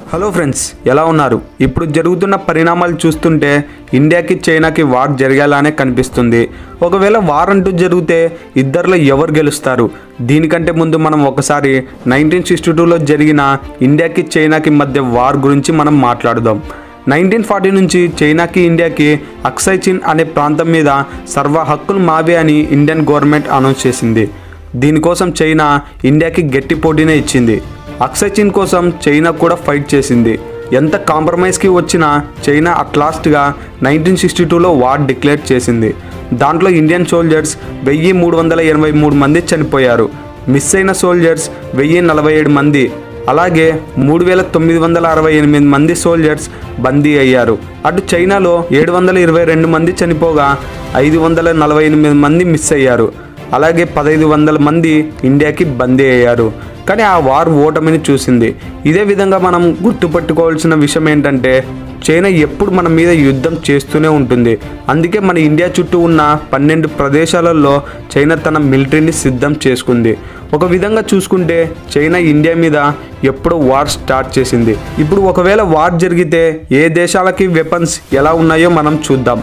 hello friends ఎలా ఉన్నారు ఇప్పుడు జరుగుతున్న పరిణామాలు చూస్తుంటే ఇండియాకి చైనాకి వార్ జరగాలనే కనిపిస్తుంది ఒకవేళ వార్ అంటూ జరిగితే ఇద్దరిలో ఎవరు గెలుస్తారు దీనికంటే ముందు మనం ఒకసారి నైన్టీన్ సిక్స్టీ టూలో జరిగిన ఇండియాకి చైనాకి మధ్య వార్ గురించి మనం మాట్లాడుదాం నైన్టీన్ ఫార్టీ నుంచి చైనాకి ఇండియాకి అక్సై చిన్ అనే ప్రాంతం మీద సర్వ హక్కులు మావే అని ఇండియన్ గవర్నమెంట్ అనౌన్స్ చేసింది దీనికోసం చైనా ఇండియాకి గట్టి పోటీనే ఇచ్చింది అక్సై చిన్ కోసం చైనా కూడా ఫైట్ చేసింది ఎంత కాంప్రమైజ్కి వచ్చినా చైనా అట్ లాస్ట్గా నైన్టీన్ సిక్స్టీ టూలో వార్ డిక్లేర్ చేసింది దాంట్లో ఇండియన్ సోల్జర్స్ వెయ్యి మూడు వందల ఎనభై మూడు మంది చనిపోయారు మిస్ అయిన సోల్జర్స్ వెయ్యి నలభై ఏడు మంది అలాగే మూడు వేల తొమ్మిది వందల అరవై ఎనిమిది మంది సోల్జర్స్ బందీ అయ్యారు అటు చైనాలో ఏడు వందల ఇరవై రెండు మంది చనిపోగా ఐదు వందల నలభై ఎనిమిది మంది మిస్ అయ్యారు అలాగే పదహైదు వందల మంది ఇండియాకి బందీ అయ్యారు కానీ ఆ వార్ ఓటమిని చూసింది ఇదే విధంగా మనం గుర్తుపట్టుకోవాల్సిన విషయం ఏంటంటే చైనా ఎప్పుడు మన మీద యుద్ధం చేస్తూనే ఉంటుంది అందుకే మన ఇండియా చుట్టూ ఉన్న పన్నెండు ప్రదేశాలలో చైనా తన మిలిటరీని సిద్ధం చేసుకుంది ఒక విధంగా చూసుకుంటే చైనా ఇండియా మీద ఎప్పుడో వార్ స్టార్ట్ చేసింది ఇప్పుడు ఒకవేళ వార్ జరిగితే ఏ దేశాలకి వెపన్స్ ఎలా ఉన్నాయో మనం చూద్దాం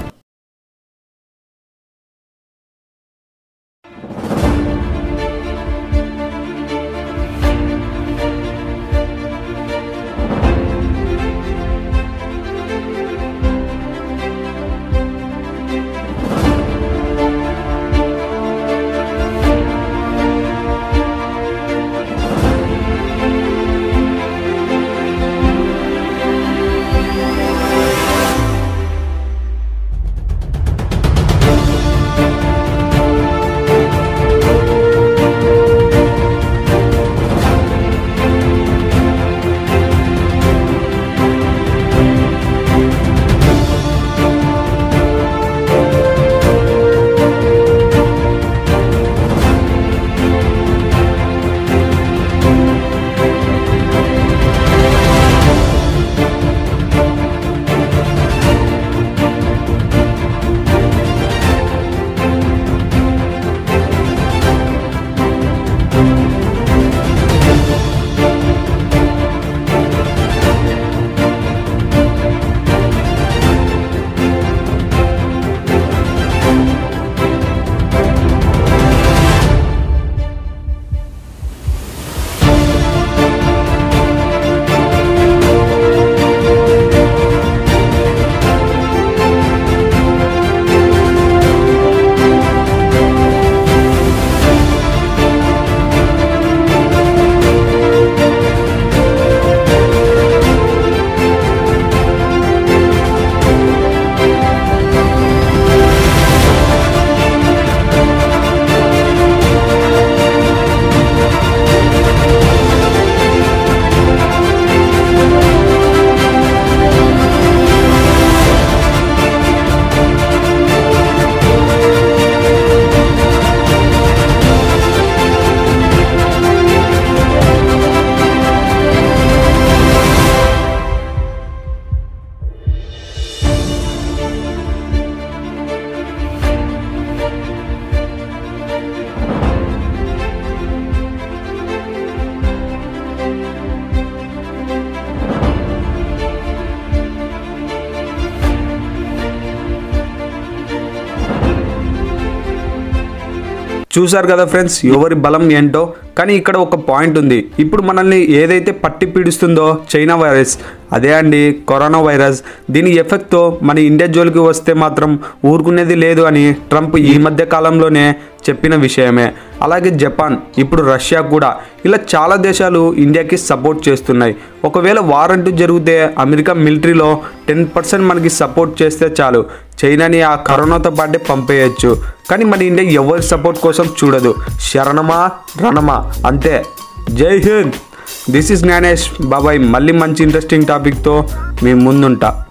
చూశారు కదా ఫ్రెండ్స్ ఎవరి బలం ఏంటో కానీ ఇక్కడ ఒక పాయింట్ ఉంది ఇప్పుడు మనల్ని ఏదైతే పట్టి పీడిస్తుందో చైనా వైరస్ అదే అండి కరోనా వైరస్ దీని ఎఫెక్ట్తో మన ఇండియా జోలికి వస్తే మాత్రం ఊరుకునేది లేదు అని ట్రంప్ ఈ మధ్య కాలంలోనే చెప్పిన విషయమే అలాగే జపాన్ ఇప్పుడు రష్యా కూడా ఇలా చాలా దేశాలు ఇండియాకి సపోర్ట్ చేస్తున్నాయి ఒకవేళ వార్ అంటూ జరిగితే అమెరికా మిలిటరీలో టెన్ పర్సెంట్ మనకి సపోర్ట్ చేస్తే చాలు చైనాని ఆ కరోనాతో పాటే పంపేయచ్చు కానీ మన ఇండియా ఎవరి సపోర్ట్ కోసం చూడదు శరణమా రణమా అంతే జై హింద్ దిస్ ఇస్ జ్ఞానేష్ బాబాయ్ మళ్ళీ మంచి ఇంట్రెస్టింగ్ టాపిక్తో మీ ముందుంటా